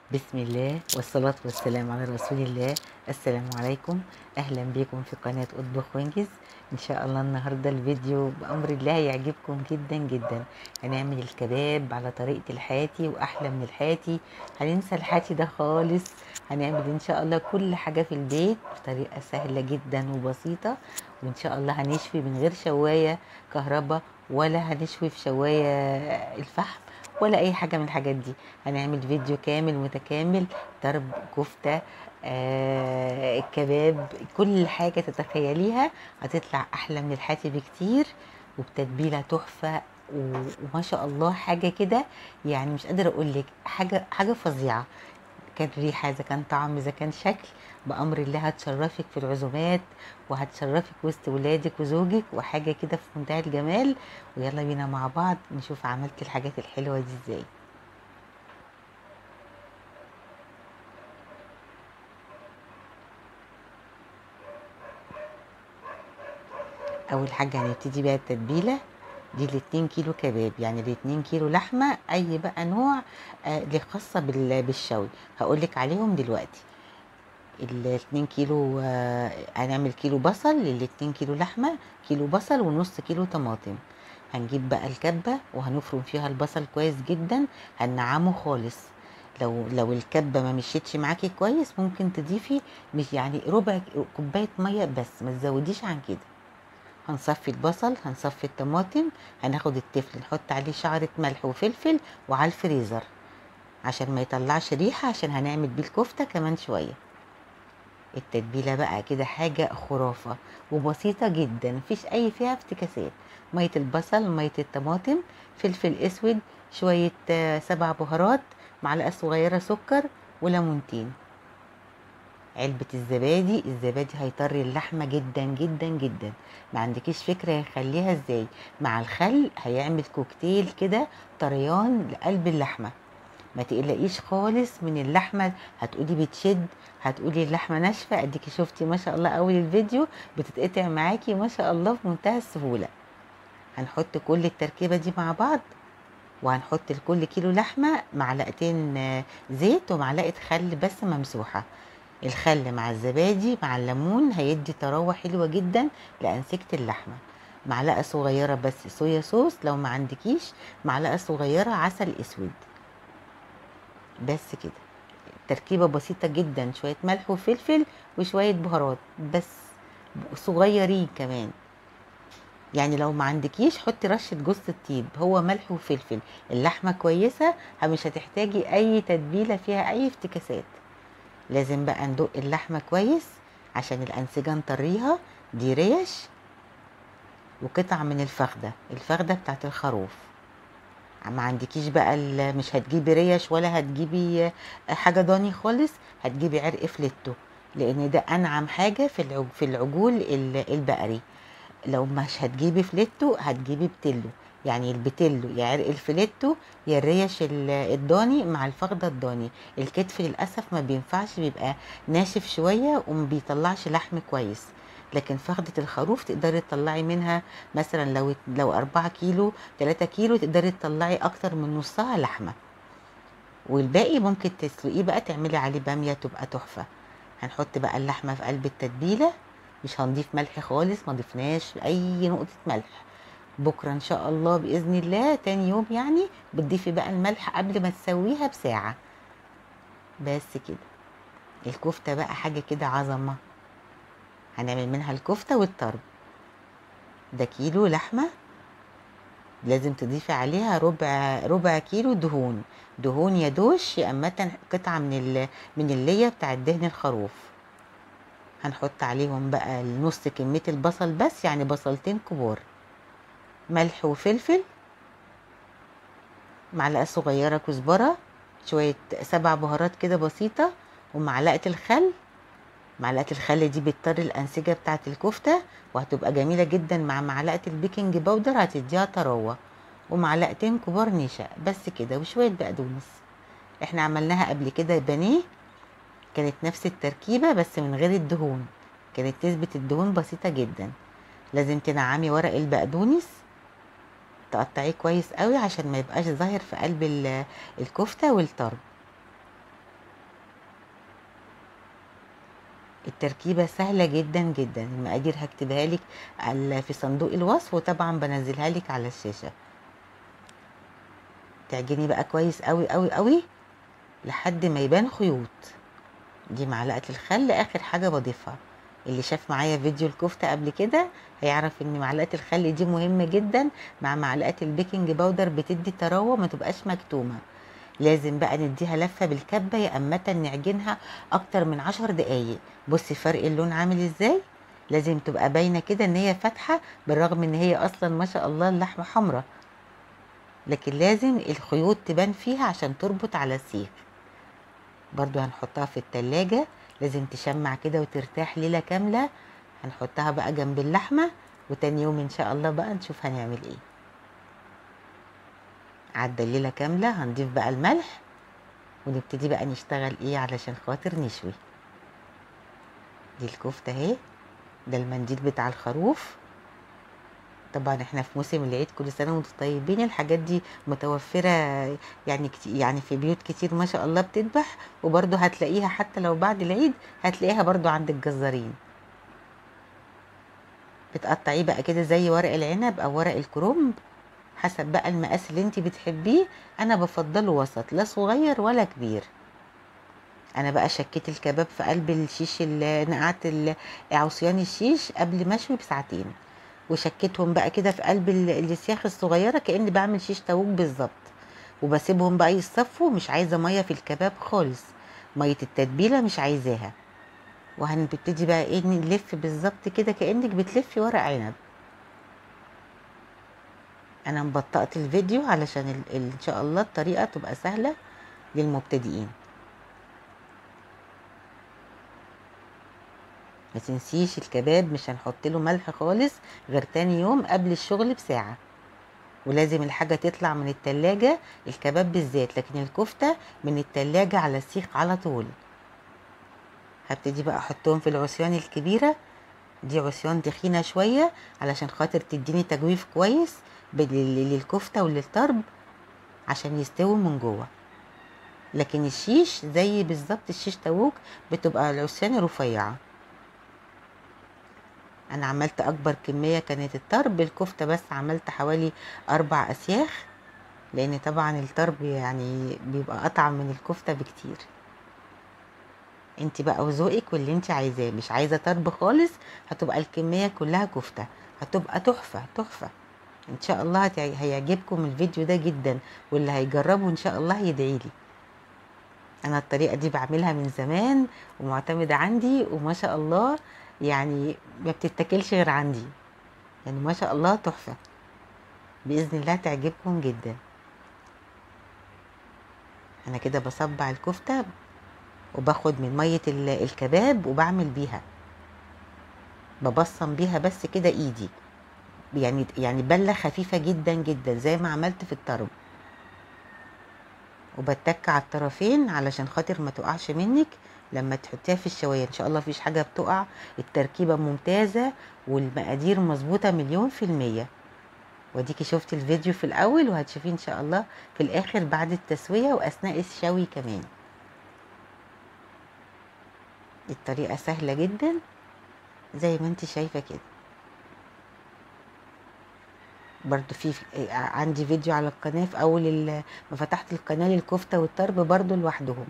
بسم الله والصلاة والسلام على رسول الله السلام عليكم أهلا بكم في قناة أطبخ وانجز إن شاء الله النهاردة الفيديو بأمر الله يعجبكم جدا جدا هنعمل الكباب على طريقة الحاتي وأحلى من الحاتي هننسى الحاتي ده خالص هنعمل إن شاء الله كل حاجة في البيت بطريقة سهلة جدا وبسيطة وإن شاء الله هنشوي من غير شواية كهرباء ولا هنشوي في شواية الفحم ولا اي حاجه من الحاجات دي هنعمل فيديو كامل متكامل ضرب كفته آه كباب كل حاجه تتخيليها هتطلع احلى من الحاتي بكتير وبتتبيله تحفه و- وما شاء الله حاجه كده يعني مش قادره اقول لك حاجه حاجه فظيعه كان ريحه اذا كان طعم اذا كان شكل بامر الله هتشرفك في العزومات وهتشرفك وسط ولادك وزوجك وحاجه كده في منتهى الجمال ويلا بينا مع بعض نشوف عملت الحاجات الحلوه دي ازاي اول حاجه هنبتدي بيها التتبيله دي الاتنين كيلو كباب يعني الاتنين كيلو لحمه اي بقى نوع آه اللي خاصه بال- بالشوي هقولك عليهم دلوقتي الاتنين كيلو آه هنعمل كيلو بصل للاتنين كيلو لحمه كيلو بصل ونص كيلو طماطم هنجيب بقى الكبه وهنفرم فيها البصل كويس جدا هنعمه خالص لو لو الكبه ما مشيتش معاكي كويس ممكن تضيفي مش يعني ربع كوبايه ميه بس ما تزوديش عن كده هنصفي البصل هنصفي الطماطم هناخد التفل نحط عليه شعرة ملح وفلفل وعلى الفريزر عشان ما يطلعش ريحة عشان هنعمل بيه الكفتة كمان شوية التتبيلة بقى كده حاجة خرافة وبسيطة جدا مفيش أي فيها افتكاسات مية البصل مية الطماطم فلفل أسود شوية آه، سبع بهارات معلقة صغيرة سكر وليمونتين علبة الزبادي الزبادي هيطري اللحمة جدا جدا جدا ما عندكيش فكرة هيخليها ازاي مع الخل هيعمل كوكتيل كده طريان لقلب اللحمة ما تقلقيش خالص من اللحمة هتقولي بتشد هتقولي اللحمة ناشفة اديكي شفتي ما شاء الله اول الفيديو بتتقطع معاكي ما شاء الله في منتهى السهولة هنحط كل التركيبة دي مع بعض وهنحط لكل كيلو لحمة معلقتين آه، زيت ومعلقة خل بس ممسوحة الخل مع الزبادي مع الليمون هيدي طراوة حلوة جدا لأنسجة اللحمة معلقة صغيرة بس صويا صوص لو ما عندكيش معلقة صغيرة عسل اسود بس كده تركيبة بسيطة جدا شوية ملح وفلفل وشوية بهارات بس صغيرين كمان يعني لو ما عندكيش حطي رشة جوز الطيب هو ملح وفلفل اللحمة كويسة مش هتحتاجي أي تتبيلة فيها أي افتكاسات لازم بقى ندق اللحمة كويس عشان الأنسجة نطريها دي ريش وقطع من الفخدة الفخدة بتاعت الخروف ما عندكيش بقى ال- مش هتجيبي ريش ولا هتجيبي حاجة ضاني خالص هتجيبي عرق فليتو لأن ده أنعم حاجة في العج- في العجول ال- البقري لو مش هتجيبي فليتو هتجيبي بتلو يعني البتلو يا عرق الفليتو يا الريش ال- الضاني مع الفخدة الضاني الكتف للأسف ما بينفعش بيبقى ناشف شوية وما بيطلعش لحم كويس لكن فخدة الخروف تقدري تطلعي منها مثلا لو لو أربعة كيلو تلاتة كيلو تقدري تطلعي أكتر من نصها لحمة والباقي ممكن تسلقيه بقى تعملي عليه بامية تبقى تحفة هنحط بقى اللحمة في قلب التتبيلة مش هنضيف ملح خالص ما ضفناش أي نقطة ملح بكرة إن شاء الله بإذن الله تاني يوم يعني بتضيفي بقى الملح قبل ما تسويها بساعة بس كده الكفتة بقى حاجة كده عظمة هنعمل منها الكفتة والطرب ده كيلو لحمة لازم تضيفي عليها ربع ربع كيلو دهون دهون يا دوش يا أمة قطعة من ال من اللية بتاع دهن الخروف هنحط عليهم بقى نص كمية البصل بس يعني بصلتين كبار ملح وفلفل معلقة صغيرة كزبرة شوية سبع بهارات كده بسيطة ومعلقة الخل معلقة الخل دي بتطري الأنسجة بتاعة الكفتة وهتبقى جميلة جدا مع معلقة البيكنج باودر هتديها طراوة ومعلقتين كبار نشا بس كده وشوية بقدونس احنا عملناها قبل كده بانيه كانت نفس التركيبة بس من غير الدهون كانت نسبة الدهون بسيطة جدا لازم تنعمي ورق البقدونس تقطعيه كويس قوي عشان ما يبقاش ظاهر في قلب ال- الكفتة والطرب التركيبة سهلة جدا جدا المقادير هكتبها لك على- في صندوق الوصف وطبعا بنزلها لك على الشاشة تعجني بقى كويس قوي قوي قوي لحد ما يبان خيوط دي معلقة الخل اخر حاجة بضيفها اللي شاف معايا فيديو الكفتة قبل كده هيعرف ان معلقة الخل دي مهمة جدا مع معلقة البيكنج باودر بتدي طراوة ما تبقاش مكتومة لازم بقى نديها لفة بالكبة يا أمة نعجنها أكتر من عشر دقايق بصي فرق اللون عامل ازاي لازم تبقى باينة كده ان هي فاتحة بالرغم ان هي اصلا ما شاء الله اللحمة حمرا لكن لازم الخيوط تبان فيها عشان تربط على السيخ برضو هنحطها في التلاجة لازم تشمع كده وترتاح ليلة كاملة هنحطها بقى جنب اللحمة وتاني يوم ان شاء الله بقى نشوف هنعمل ايه عدى الليلة كاملة هنضيف بقى الملح ونبتدي بقى نشتغل ايه علشان خاطر نشوي دي الكفتة اهي ده المنديل بتاع الخروف طبعا احنا في موسم العيد كل سنه وانتم طيبين الحاجات دي متوفره يعني كتير يعني في بيوت كتير ما شاء الله بتذبح وبرضه هتلاقيها حتى لو بعد العيد هتلاقيها برضه عند الجزارين بتقطعيه بقى كده زي ورق العنب او ورق الكرنب حسب بقى المقاس اللي انت بتحبيه انا بفضله وسط لا صغير ولا كبير انا بقى شكيت الكباب في قلب الشيش ال- نقعت ال- عصيان الشيش قبل ما اشوي بساعتين وشكيتهم بقى كده في قلب ال- السياخ الصغيره كاني بعمل شيش تاووك بالظبط وبسيبهم بقى يصفوا مش عايزه ميه في الكباب خالص ميه التتبيله مش عايزاها وهنبتدي بقى ايه نلف بالظبط كده كانك بتلفي ورق عنب انا مبطأت الفيديو علشان ال- ال- ان شاء الله الطريقه تبقى سهله للمبتدئين ما تنسيش الكباب مش هنحط له ملح خالص غير تاني يوم قبل الشغل بساعة ولازم الحاجة تطلع من التلاجة الكباب بالذات لكن الكفتة من التلاجة على السيخ على طول هبتدي بقى احطهم في العصيان الكبيرة دي عصيان تخينة شوية علشان خاطر تديني تجويف كويس بال- للكفتة وللطرب عشان يستووا من جوه لكن الشيش زي بالظبط الشيش تاووك بتبقى العصيان رفيعه انا عملت اكبر كميه كانت الطرب الكفته بس عملت حوالي اربع اسياخ لان طبعا الطرب يعني بيبقى اطعم من الكفته بكتير انت بقى وذوقك واللي انت عايزاه مش عايزه طرب خالص هتبقى الكميه كلها كفته هتبقى تحفه تحفه ان شاء الله هتع- هيعجبكم الفيديو ده جدا واللي هيجربه ان شاء الله يدعيلي انا الطريقه دي بعملها من زمان ومعتمده عندي وما شاء الله يعني ما بتتاكلش غير عندي يعني ما شاء الله تحفه باذن الله تعجبكم جدا انا كده بصبع الكفته وباخد من ميه ال- الكباب وبعمل بيها ببصم بيها بس كده ايدي يعني يعني بله خفيفه جدا جدا زي ما عملت في الطرب وبتك على الطرفين علشان خاطر ما تقعش منك لما تحطيها في الشوايه ان شاء الله مفيش حاجه بتقع التركيبه ممتازه والمقادير مظبوطه مليون في الميه وديكي شفتي الفيديو في الاول وهتشوفيه ان شاء الله في الاخر بعد التسويه واثناء الشوي كمان الطريقه سهله جدا زي ما انت شايفه كده برضو في في- عندي فيديو على القناه في اول ال- ما فتحت القناه للكفته والطرب برضو لوحدهم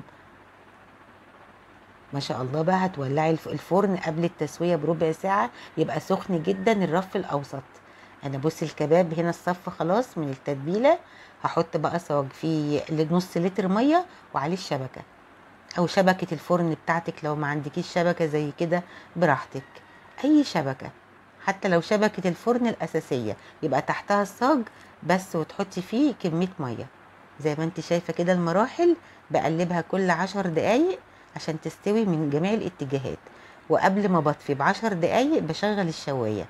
ما شاء الله بقى هتولعي الف- الفرن قبل التسويه بربع ساعه يبقى سخن جدا الرف الاوسط انا بصي الكباب هنا الصف خلاص من التتبيله هحط بقى صاج فيه نص لتر ميه وعليه الشبكه او شبكه الفرن بتاعتك لو ما عندكيش شبكه زي كده براحتك اي شبكه حتى لو شبكه الفرن الاساسيه يبقى تحتها الصاج بس وتحطي فيه كميه ميه زي ما انت شايفه كده المراحل بقلبها كل عشر دقايق عشان تستوي من جميع الاتجاهات وقبل ما بطفي بعشر دقايق بشغل الشوايه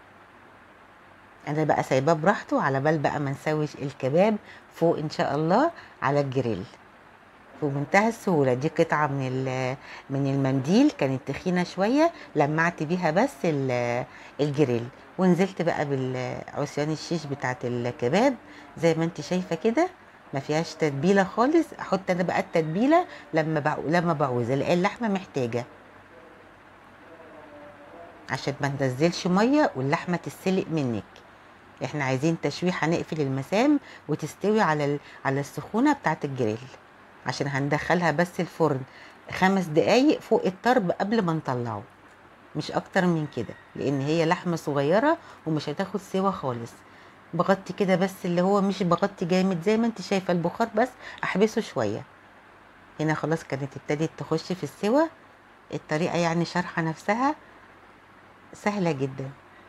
انا بقى سايباه براحته على بال بقى ما نسوي الكباب فوق ان شاء الله على الجريل بمنتهى السهولة دي قطعة من ال- من المنديل كانت تخينة شوية لمعت بيها بس ال- الجريل ونزلت بقى بالعصيان الشيش بتاعت الكباب زي ما انت شايفة كده ما فيهاش تتبيلة خالص احط انا بقى التتبيلة لما بع... لما بعوز الاقي اللحمة محتاجة عشان ما تنزلش ميه واللحمه تتسلق منك احنا عايزين تشويح هنقفل المسام وتستوي على ال- على السخونه بتاعه الجريل عشان هندخلها بس الفرن خمس دقايق فوق الطرب قبل ما نطلعه مش اكتر من كده لان هي لحمه صغيره ومش هتاخد سوا خالص بغطي كده بس اللي هو مش بغطي جامد زي ما انت شايفه البخار بس احبسه شويه هنا خلاص كانت ابتدت تخش في السوا الطريقه يعني شارحه نفسها سهله جدا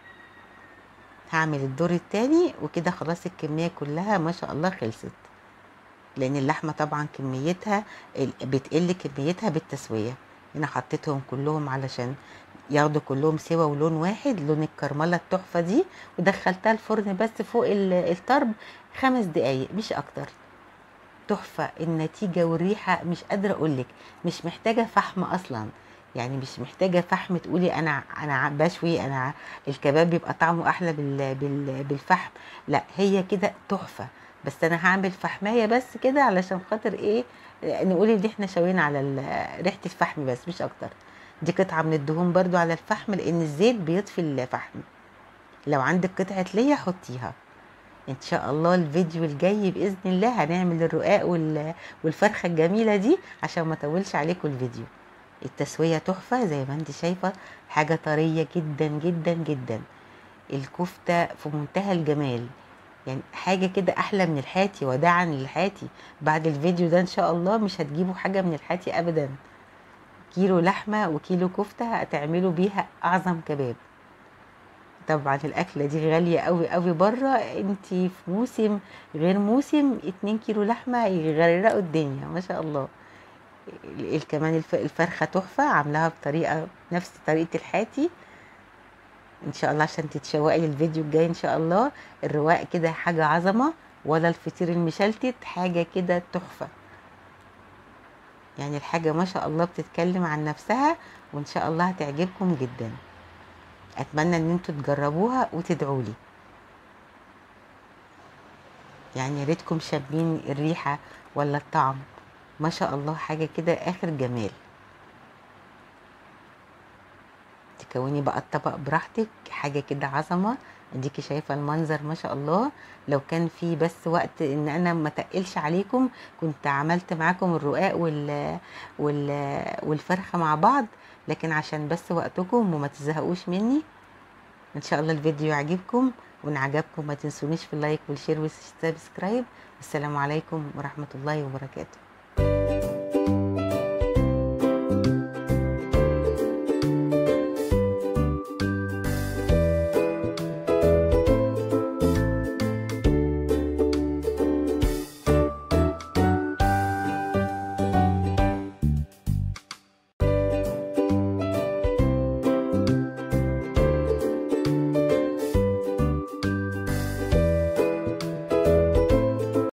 هعمل الدور التاني وكده خلاص الكميه كلها ما شاء الله خلصت لان اللحمه طبعا كميتها ال- بتقل كميتها بالتسويه هنا حطيتهم كلهم علشان ياخدوا كلهم سوا ولون واحد لون الكرمله التحفه دي ودخلتها الفرن بس فوق ال- الطرب خمس دقايق مش اكتر تحفه النتيجه والريحه مش قادره اقولك مش محتاجه فحم اصلا يعني مش محتاجه فحم تقولي انا انا بشوي انا الكباب بيبقى طعمه احلى بال بال بالفحم لا هي كده تحفه بس انا هعمل فحمايه بس كده علشان خاطر ايه نقول ان احنا شوينا على ال- ريحه الفحم بس مش اكتر دي قطعه من الدهون برضو على الفحم لان الزيت بيطفي الفحم لو عندك قطعه ليا حطيها ان شاء الله الفيديو الجاي باذن الله هنعمل الرقاق وال- والفرخه الجميله دي عشان ما اطولش عليكم الفيديو التسويه تحفه زي ما انت شايفه حاجه طريه جدا جدا جدا الكفته في منتهى الجمال يعني حاجه كده احلى من الحاتي وداعا للحاتي بعد الفيديو ده ان شاء الله مش هتجيبوا حاجه من الحاتي ابدا كيلو لحمه وكيلو كفته هتعملوا بيها اعظم كباب طبعا الاكله دي غاليه قوي قوي بره انت في موسم غير موسم 2 كيلو لحمه يغرقوا الدنيا ما شاء الله ال- ال- كمان الف- الفرخه تحفه عاملاها بطريقه نفس طريقه الحاتي ان شاء الله عشان تتشوقي للفيديو الجاي ان شاء الله الرواق كده حاجه عظمه ولا الفطير المشلتت حاجه كده تحفه يعني الحاجه ما شاء الله بتتكلم عن نفسها وان شاء الله هتعجبكم جدا اتمنى ان انتوا تجربوها وتدعوا لي يعني يا ريتكم شامين الريحه ولا الطعم ما شاء الله حاجه كده اخر جمال تكوني بقى الطبق براحتك حاجه كده عظمه اديكي شايفه المنظر ما شاء الله لو كان في بس وقت ان انا ما تقلش عليكم كنت عملت معاكم الرقاق وال... وال... والفرخه مع بعض لكن عشان بس وقتكم وما تزهقوش مني ان شاء الله الفيديو يعجبكم وان عجبكم ما تنسونيش في اللايك والشير والسبسكرايب والسلام عليكم ورحمه الله وبركاته